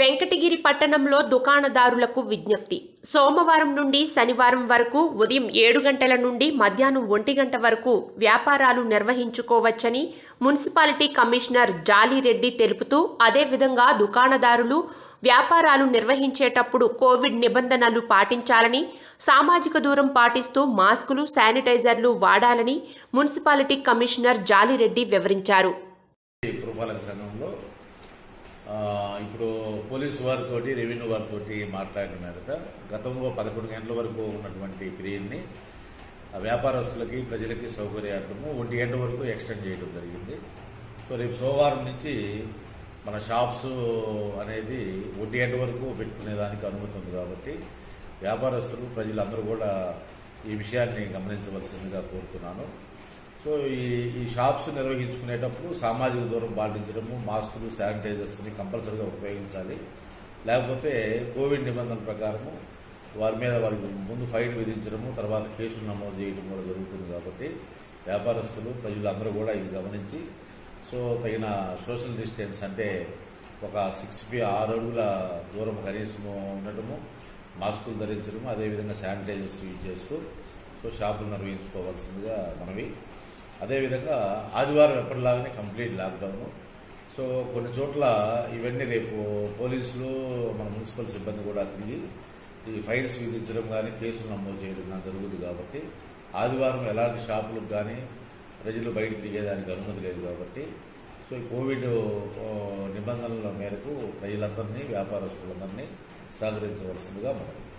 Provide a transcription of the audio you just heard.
వెంకటగిరి పట్టణంలో దుకాణదారులకు విజ్ఞప్తి సోమవారం నుండి శనివారం వరకు ఉదయం ఏడు గంటల నుండి మధ్యాహ్నం ఒంటి గంట వరకు వ్యాపారాలు నిర్వహించుకోవచ్చని మున్సిపాలిటీ కమిషనర్ జాలిరెడ్డి తెలుపుతూ అదేవిధంగా దుకాణదారులు వ్యాపారాలు నిర్వహించేటప్పుడు కోవిడ్ నిబంధనలు పాటించాలని సామాజిక దూరం పాటిస్తూ మాస్కులు శానిటైజర్లు వాడాలని మున్సిపాలిటీ కమిషనర్ జాలిరెడ్డి వివరించారు ఈ పురపాలక సంఘంలో ఆ, ఇప్పుడు పోలీసు వారితోటి రెవెన్యూ వారితోటి మాట్లాడిన మీదట గతంలో పదకొండు గంటల వరకు ఉన్నటువంటి పీరియడ్ని ఆ వ్యాపారస్తులకి ప్రజలకి సౌకర్యార్థము ఒంటి గంట వరకు ఎక్స్టెండ్ చేయడం జరిగింది సో రేపు సోమవారం నుంచి మన షాప్స్ అనేది ఒంటి గంట వరకు పెట్టుకునేదానికి అనుమతి ఉంది కాబట్టి వ్యాపారస్తులు ప్రజలందరూ కూడా ఈ విషయాన్ని గమనించవలసిందిగా కోరుతున్నాను సో ఈ ఈ షాప్స్ నిర్వహించుకునేటప్పుడు సామాజిక దూరం పాటించడము మాస్కులు శానిటైజర్స్ని కంపల్సరీగా ఉపయోగించాలి లేకపోతే కోవిడ్ నిబంధనల ప్రకారము వారి మీద వారికి ముందు ఫైన్ విధించడము తర్వాత కేసులు నమోదు చేయడం కూడా జరుగుతుంది కాబట్టి వ్యాపారస్తులు ప్రజలందరూ కూడా ఇది గమనించి సో తగిన సోషల్ డిస్టెన్స్ అంటే ఒక సిక్స్ ఫీ ఆరు అడుగుల దూరం కనీసము ఉండటము మాస్కులు ధరించడము అదేవిధంగా శానిటైజర్స్ యూజ్ చేస్తూ సో షాపులు నిర్వహించుకోవాల్సిందిగా మనవి అదేవిధంగా ఆదివారం ఎప్పటిలాగానే కంప్లీట్ లాక్డౌన్ సో కొన్ని చోట్ల ఇవన్నీ రేపు పోలీసులు మన మున్సిపల్ సిబ్బంది కూడా తిరిగి ఈ ఫైన్స్ విధించడం కానీ కేసులు నమోదు చేయడం కానీ జరుగుతుంది కాబట్టి ఆదివారం ఎలాంటి షాపులకు కానీ ప్రజలు బయట తిరిగేదానికి అనుమతి లేదు కాబట్టి సో ఈ కోవిడ్ ఆ, నిబంధనల మేరకు ప్రజలందరినీ వ్యాపారస్తులందరినీ సహకరించవలసిందిగా మనవి